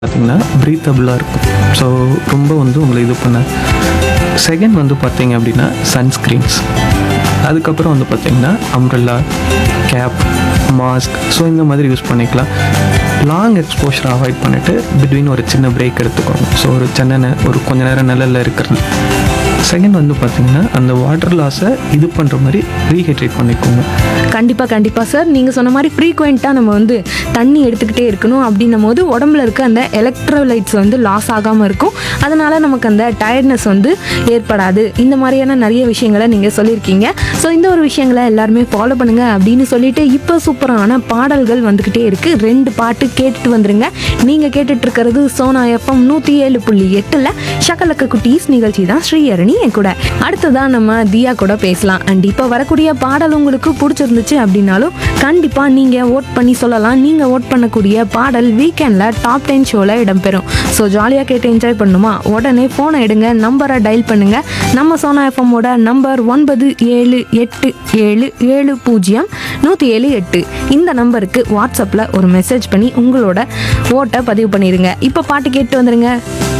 பார்த்தீங்கன்னா ப்ரீத்தபிளாக இருக்கும் ஸோ ரொம்ப வந்து உங்களை இது பண்ண செகண்ட் வந்து பார்த்தீங்க அப்படின்னா சன்ஸ்க்ரீன்ஸ் அதுக்கப்புறம் வந்து பார்த்தீங்கன்னா அம்ப்ரெல்லா கேப் மாஸ்க் ஸோ இந்த மாதிரி யூஸ் பண்ணிக்கலாம் லாங் எக்ஸ்போஷர் அவாய்ட் பண்ணிவிட்டு பிட்வீன் ஒரு சின்ன பிரேக் எடுத்துக்கோங்க ஸோ ஒரு சின்ன ஒரு கொஞ்ச நேரம் நிழல்ல இருக்கிறது செகண்ட் வந்து பார்த்தீங்கன்னா அந்த வாட்டர் லாஸை இது பண்ணுற மாதிரி ரீஹைட்ரேட் பண்ணிக்கோங்க கண்டிப்பாக கண்டிப்பாக சார் நீங்கள் சொன்ன மாதிரி ஃப்ரீக்வெண்ட்டாக நம்ம வந்து தண்ணி எடுத்துக்கிட்டே இருக்கணும் அப்படின்னும் போது உடம்புல இருக்க அந்த எலக்ட்ரோலைட்ஸ் வந்து லாஸ் ஆகாமல் இருக்கும் அதனால் நமக்கு அந்த டயர்ட்னஸ் வந்து ஏற்படாது இந்த மாதிரியான நிறைய விஷயங்களை நீங்கள் சொல்லியிருக்கீங்க ஸோ இந்த ஒரு விஷயங்களை எல்லாருமே ஃபாலோ பண்ணுங்க அப்படின்னு சொல்லிட்டு இப்போ சூப்பரான பாடல்கள் வந்துக்கிட்டே இருக்குது ரெண்டு பாட்டு கேட்டுட்டு வந்துருங்க நீங்கள் கேட்டுட்டு இருக்கிறது சோனா எஃப்எம் நூற்றி ஏழு புள்ளி எட்டில் ஷக்கலக்க குட்டீஸ் நிகழ்ச்சி தான் ஸ்ரீஹரணி என் கூட அடுத்ததான் நம்ம தியா கூட பேசலாம் அண்ட் இப்போ வரக்கூடிய பாடல் உங்களுக்கு பிடிச்சிருந்துச்சு அப்படின்னாலும் கண்டிப்பாக நீங்கள் ஓட் பண்ணி சொல்லலாம் நீங்கள் ஓட் பண்ணக்கூடிய பாடல் வீக்கெண்டில் டாப் டென் ஷோவில் இடம்பெறும் ஸோ ஜாலியாக கேட்டு என்ஜாய் பண்ணுமா உடனே ஃபோனை எடுங்க நம்பரை டயல் பண்ணுங்க நம்ம சோனா எஃப்எம்மோட நம்பர் ஒன்பது ஏழு எட்டு ஏழு ஏழு பூஜ்ஜியம் நூற்றி ஏழு எட்டு இந்த நம்பருக்கு வாட்ஸ்அப்பில் ஒரு மெசேஜ் பண்ணி உங்களோட ஓட்டை பதிவு பண்ணிடுங்க இப்போ பாட்டு கேட்டு வந்துடுங்க